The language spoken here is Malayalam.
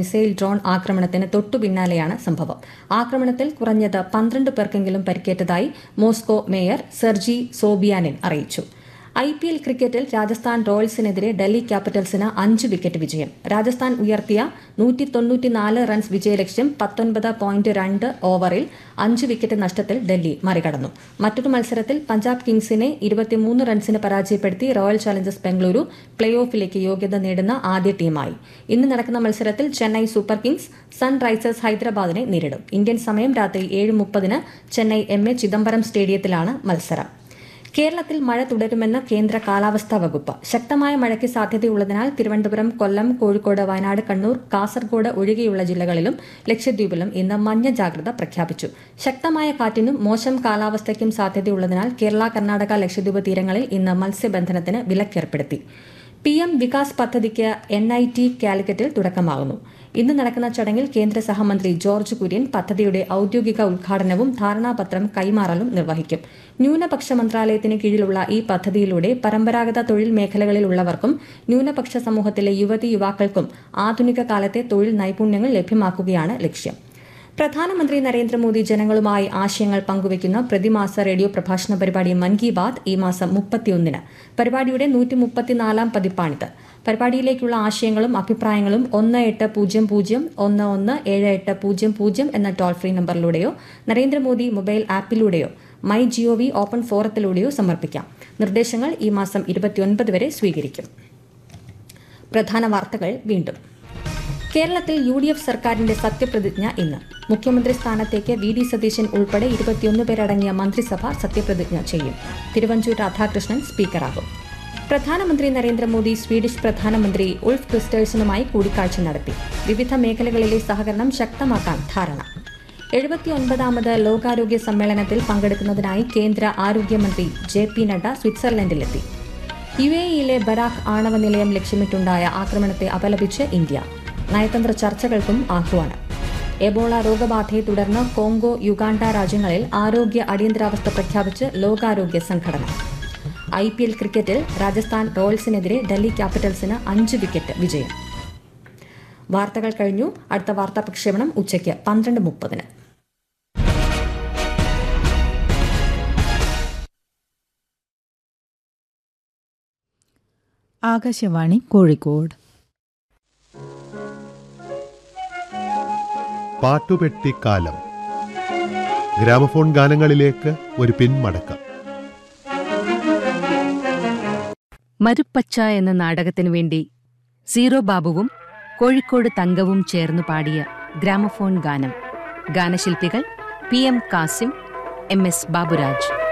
മിസൈൽ ഡ്രോൺ ആക്രമണത്തിന് തൊട്ടു പിന്നാലെയാണ് സംഭവം ആക്രമണത്തിൽ കുറഞ്ഞത് പന്ത്രണ്ട് പേർക്കെങ്കിലും പരിക്കേറ്റതായി മോസ്കോ മേയർ സെർജി സോബിയാനിൻ അറിയിച്ചു ഐ പി എൽ ക്രിക്കറ്റിൽ രാജസ്ഥാൻ റോയൽസിനെതിരെ ഡൽഹി ക്യാപിറ്റൽസിന് അഞ്ച് വിക്കറ്റ് വിജയം രാജസ്ഥാൻ ഉയർത്തിയ നൂറ്റി തൊണ്ണൂറ്റിനാല് റൺസ് വിജയലക്ഷ്യം പത്തൊൻപത് പോയിന്റ് രണ്ട് ഓവറിൽ അഞ്ച് വിക്കറ്റ് നഷ്ടത്തിൽ ഡൽഹി മറികടന്നു മറ്റൊരു മത്സരത്തിൽ പഞ്ചാബ് കിങ്സിനെ ഇരുപത്തിമൂന്ന് റൺസിന് പരാജയപ്പെടുത്തി റോയൽ ചലഞ്ചേഴ്സ് ബംഗളൂരു പ്ലേ ഓഫിലേക്ക് യോഗ്യത നേടുന്ന ആദ്യ ടീമായി ഇന്ന് നടക്കുന്ന മത്സരത്തിൽ ചെന്നൈ സൂപ്പർ കിങ്സ് സൺറൈസേഴ്സ് ഹൈദരാബാദിനെ നേരിടും ഇന്ത്യൻ സമയം രാത്രി ഏഴ് മുപ്പതിന് ചെന്നൈ എം എ ചിദംബരം സ്റ്റേഡിയത്തിലാണ് മത്സരം കേരളത്തിൽ മഴ തുടരുമെന്ന് കേന്ദ്ര കാലാവസ്ഥാ വകുപ്പ് ശക്തമായ മഴയ്ക്ക് സാധ്യതയുള്ളതിനാൽ തിരുവനന്തപുരം കൊല്ലം കോഴിക്കോട് വയനാട് കണ്ണൂർ കാസർഗോഡ് ഒഴികെയുള്ള ജില്ലകളിലും ലക്ഷദ്വീപിലും ഇന്ന് മഞ്ഞ ജാഗ്രത പ്രഖ്യാപിച്ചു ശക്തമായ കാറ്റിനും മോശം കാലാവസ്ഥയ്ക്കും സാധ്യതയുള്ളതിനാൽ കേരള കർണാടക ലക്ഷദ്വീപ് തീരങ്ങളിൽ ഇന്ന് മത്സ്യബന്ധനത്തിന് വിലക്കേർപ്പെടുത്തി പി എം വികാസ് പദ്ധതിക്ക് എൻ ഐ ടി കാലിക്കറ്റിൽ തുടക്കമാകുന്നു ഇന്ന് നടക്കുന്ന ചടങ്ങിൽ കേന്ദ്ര സഹമന്ത്രി ജോർജ് കുര്യൻ പദ്ധതിയുടെ ഔദ്യോഗിക ഉദ്ഘാടനവും ധാരണാപത്രം കൈമാറലും നിർവഹിക്കും ന്യൂനപക്ഷ മന്ത്രാലയത്തിന് കീഴിലുള്ള ഈ പദ്ധതിയിലൂടെ പരമ്പരാഗത തൊഴിൽ മേഖലകളിലുള്ളവർക്കും ന്യൂനപക്ഷ സമൂഹത്തിലെ യുവതി യുവാക്കൾക്കും ആധുനിക കാലത്തെ തൊഴിൽ നൈപുണ്യങ്ങൾ ലഭ്യമാക്കുകയാണ് ലക്ഷ്യം പ്രധാനമന്ത്രി നരേന്ദ്രമോദി ജനങ്ങളുമായി ആശയങ്ങൾ പങ്കുവയ്ക്കുന്ന പ്രതിമാസ റേഡിയോ പ്രഭാഷണ പരിപാടി മൻ കി ബാത് ഈ മാസം മുപ്പത്തിയൊന്നിന് പരിപാടിയുടെ നൂറ്റി മുപ്പത്തിനാലാം പതിപ്പാണിത് പരിപാടിയിലേക്കുള്ള ആശയങ്ങളും അഭിപ്രായങ്ങളും ഒന്ന് എട്ട് പൂജ്യം പൂജ്യം ഒന്ന് ഒന്ന് ഏഴ് എട്ട് പൂജ്യം പൂജ്യം എന്ന ടോൾ ഫ്രീ നമ്പറിലൂടെയോ നരേന്ദ്രമോദി മൊബൈൽ ആപ്പിലൂടെയോ മൈ ജിഒവി ഓപ്പൺ ഫോറത്തിലൂടെയോ സമർപ്പിക്കാം നിർദ്ദേശങ്ങൾ ഈ മാസം ഇരുപത്തിയൊൻപത് വരെ സ്വീകരിക്കും പ്രധാന വാർത്തകൾ വീണ്ടും കേരളത്തിൽ യു ഡി എഫ് സർക്കാരിന്റെ സത്യപ്രതിജ്ഞ ഇന്ന് മുഖ്യമന്ത്രി സ്ഥാനത്തേക്ക് വി ഡി സതീശൻ ഉൾപ്പെടെ ഇരുപത്തിയൊന്ന് പേരടങ്ങിയ മന്ത്രിസഭ സത്യപ്രതിജ്ഞ ചെയ്യും തിരുവഞ്ചൂർ രാധാകൃഷ്ണൻ സ്പീക്കറാകും പ്രധാനമന്ത്രി നരേന്ദ്രമോദി സ്വീഡിഷ് പ്രധാനമന്ത്രി ഉൾഫ് ക്രിസ്റ്റേഴ്സനുമായി കൂടിക്കാഴ്ച നടത്തി വിവിധ മേഖലകളിലെ സഹകരണം ശക്തമാക്കാൻ ധാരണ എഴുപത്തിയൊൻപതാമത് ലോകാരോഗ്യ സമ്മേളനത്തിൽ പങ്കെടുക്കുന്നതിനായി കേന്ദ്ര ആരോഗ്യമന്ത്രി ജെ പി നഡ്ഡ സ്വിറ്റ്സർലൻഡിലെത്തി യു എ ഇയിലെ ബരാഖ് ആണവ നിലയം ലക്ഷ്യമിട്ടുണ്ടായ ആക്രമണത്തെ അപലപിച്ച് ഇന്ത്യ നയതന്ത്ര ചർച്ചകൾക്കും ആഹ്വാനം എബോള രോഗബാധയെ തുടർന്ന് കോങ്കോ യുഗാണ്ട രാജ്യങ്ങളിൽ ആരോഗ്യ അടിയന്തരാവസ്ഥ പ്രഖ്യാപിച്ച് ലോകാരോഗ്യ സംഘടന ഐ പി എൽ ക്രിക്കറ്റിൽ രാജസ്ഥാൻ റോയൽസിനെതിരെ ഡൽഹി ക്യാപിറ്റൽസിന് അഞ്ച് വിക്കറ്റ് വിജയം വാർത്തകൾ കഴിഞ്ഞു അടുത്ത വാർത്താ പ്രക്ഷേപണം ഉച്ചയ്ക്ക് പന്ത്രണ്ട് മുപ്പതിന് ആകാശവാണി കോഴിക്കോട് പാട്ടുപെട്ടിക്കാലം ഗ്രാമഫോൺ ഗാനങ്ങളിലേക്ക് ഒരു പിന്മടക്കം മരുപ്പച്ച എന്ന നാടകത്തിനു വേണ്ടി സീറോ ബാബുവും കോഴിക്കോട് തങ്കവും ചേർന്നു പാടിയ ഗ്രാമഫോൺ ഗാനം ഗാനശില്പികൾ P M Kasim M S Baburaj